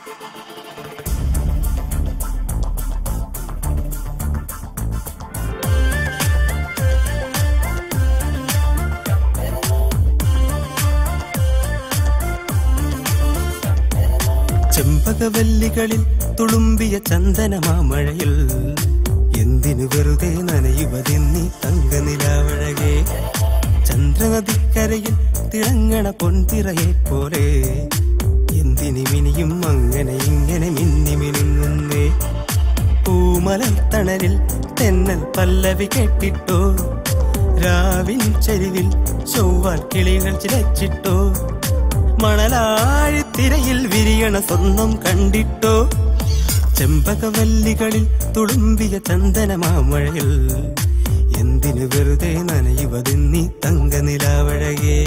ചെമ്പകവല്ലികളിൽ തുളുമ്പിയ ചന്ദനമാമഴയിൽ എന്തിനു വെറുതെ നനയുവതെന്നീ തങ്കനിലാവഴകെ ചന്ദ്രനദിക്കരയിൽ തിളങ്ങണ പൊൻതിറയെ പോലെ എന്തിനുമിനിയും അങ്ങനെ ഇങ്ങനെ മിന്നി മിനുങ്ങുന്നേ പൂമലത്തണലിൽ തെന്നൽ പല്ലവി കേട്ടിട്ടോ രാവിൻ ചരിവിൽ ചൊവ്വാൽ കിളികൾ ചിലച്ചിട്ടോ മണലാഴിത്തിരയിൽ വിരിയണ സ്വന്തം കണ്ടിട്ടോ ചെമ്പകവല്ലികളിൽ തുളുമ്പിയ ചന്ദനമാമഴയിൽ എന്തിനു വെറുതെ നനയുവതെന്നീ തങ്കനിലാവഴകേ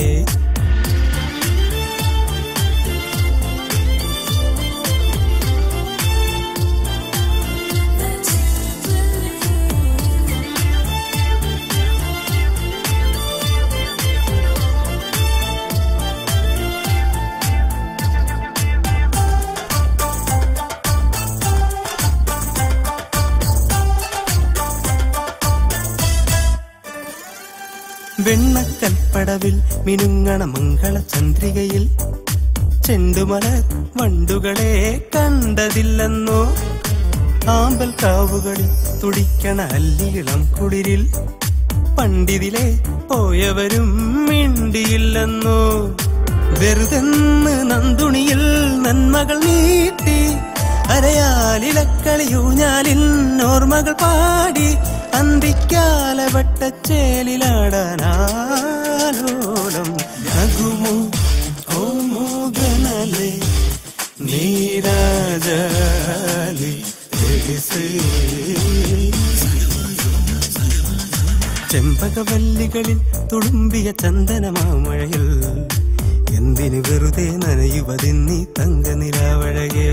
വെണ്ണക്കൽപ്പടവിൽ മിനുങ്ങണ മംഗള ചന്ദ്രികയിൽ ചെണ്ടുമല വണ്ടുകളെ കണ്ടതില്ലെന്നോ ആമ്പൽ കാവുകളിൽ തുടിക്കണ അല്ലിയിളം കുളിരിൽ പണ്ടിതിലെ പോയവരും മിണ്ടിയില്ലെന്നോ വെറുതെന്ന് നന്ദുണിയിൽ നന്മകൾ നീട്ടി അരയാലിലക്കളിയൂഞ്ഞാലിൻ ഓർമ്മകൾ പാടി അന്തിക്കാലവട്ടച്ചേലിലാടാനാലോലം നഗുമോ ഓ മോഗനലെ നീരാജാലി തെരിസേ ചെമ്പകവല്ലികളിൽ തുളുമ്പിയ ചന്ദനമാമഴയിൽ എന്തിനു വെറുതെ നനയുവതെന്നീ തങ്കനിലാവഴകേ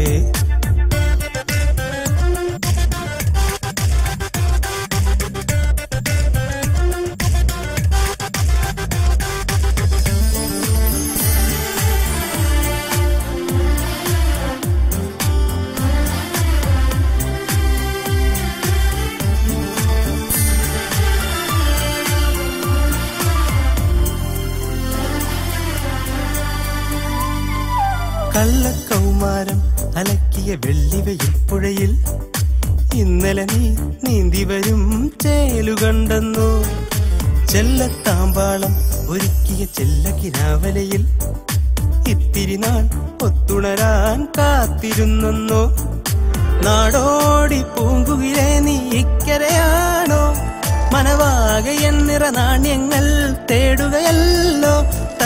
കള്ളക്കൗമാരം അലക്കിയ വെള്ളിവയിൽ പുഴയിൽ ഇന്നലെ നീ നീന്തി വരും ചേലുകണ്ടെന്നു ചെല്ലത്താമ്പാളം ഒരുക്കിയ ചെല്ലക്കിനാവലയിൽ ഇത്തിരി നാൾ ഒത്തുണരാൻ കാത്തിരുന്നെന്നോ നാടോടി പൂങ്കുകിലെ നീ ഇക്കരയാണോ മനവാകെ എന്നിറ നാണ്യങ്ങൾ തേടുകയല്ലോ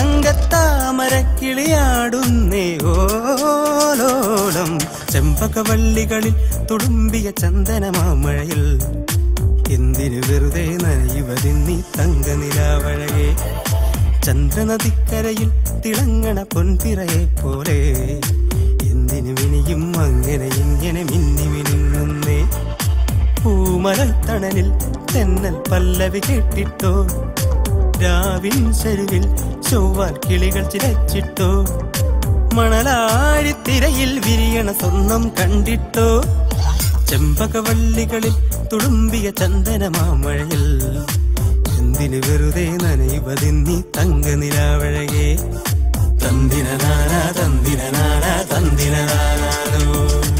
തങ്കത്താമരക്കിളിയാടുന്നേ ഓലോളം ചെമ്പകവള്ളികളിൽ തുളുമ്പിയ ചന്ദനമാമഴയിൽ എന്തിനു വെറുതെ നനയുവതിന്നീ തങ്കനിലാവഴകെ ചന്ദ്രനദിക്കരയിൽ തിളങ്ങണ പൊൻതിറയെ പോലെ എന്തിനു വിനിയും അങ്ങനെ ഇങ്ങനെ മിന്നി മിനുങ്ങുന്നേ പൂമരത്തണലിൽ തെന്നൽ പല്ലവി കേട്ടിട്ടോ രാവിൻ ചരുവിൽ ചൊവ്വാൽ കിളികൾ ചിരച്ചിട്ടോ മണലാഴിത്തിരയിൽ വിരിയണ സ്വർണം കണ്ടിട്ടോ ചെമ്പകവള്ളികളിൽ തുളുമ്പിയ ചന്ദനമാമഴയിൽ എന്തിനു വെറുതെ നനയുവതിന്നീ തങ്കനിലാവഴകെ തന്തിന നാനാ തന്തിന നാനാ തന്തിന നാനാനോ